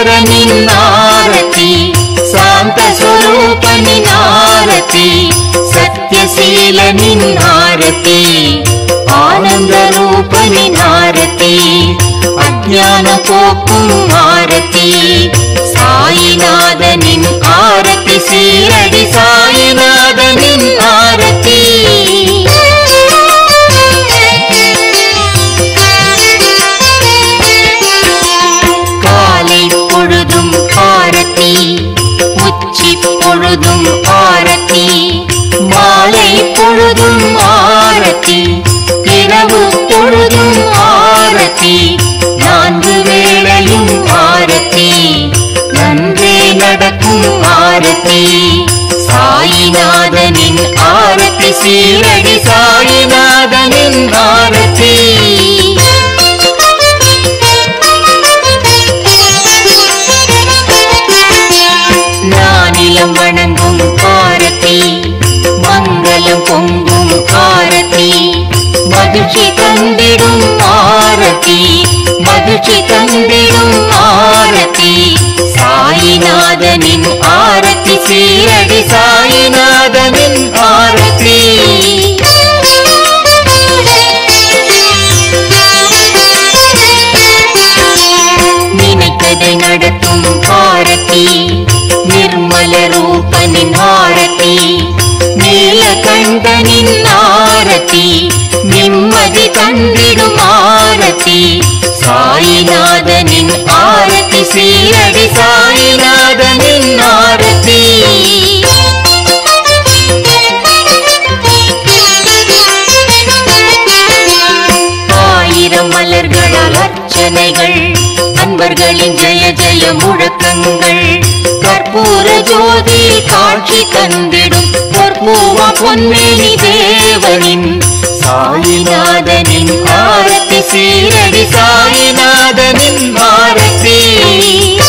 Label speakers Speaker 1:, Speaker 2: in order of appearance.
Speaker 1: ஈஸ்வரனின் ஆரத்தி சாந்த ಸ್ವರೂಪನಿன் ஆரத்தி சத்யசீலனின் ஆரத்தி ஆனந்த ரூபனின் ஆரத்தி அஜான போக்கும் ஆரத்தி சாயிநாதனின் ஆரத்தி சீரடி சாயிநாதனின் ஆரத்தி காலை பொழுதும் ஆரத்தி உச்சி பொழுதும் ஆரத்தி மாலை பொழுதும் ஆரத்தி இரவு பொழுதும் ஆரத்தி நான்கு வேளையும் ஆரத்தி நன்றே நடக்கும் ஆரத்தி சாயிநாதனின் ஆரத்தி சீரடி சாயிநாதனின் ஆரத்தி நானிலம் வணங்கும் ஆரத்தி மங்களம் பொங்கும் ஆரத்தி மகிழ்ச்சி தந்திடும் ஆரத்தி மகிழ்ச்சி தந்திடும் ஆரத்தி சாயிநாதனின் ஆரத்தி சீரடி சாயிநாதனின் ஆரத்தி நினைத்ததை நடத்தும் ஆரத்தி நிர்மல ரூபனின் ஆரத்தி நீலகண்டனின் ஆரத்தி நிம்மதி தந்திடும் ஆரத்தி சாயிநாதனின் ஆரத்தி சீரடி சாயிநாதனின் ஆரத்தி ஆயிரம் மலர்களால் அர்ச்சனைகள் அன்பர்களின் ஜெய ஜெய முழக்கங்கள் கற்பூர ஜோதி காட்சி தந்திடும் பொற்பூவா பொன்மேனி தேவனின் சாயிநாதனின் ஆரத்தி சீரடி சாயிநாதனின் ஆரத்தி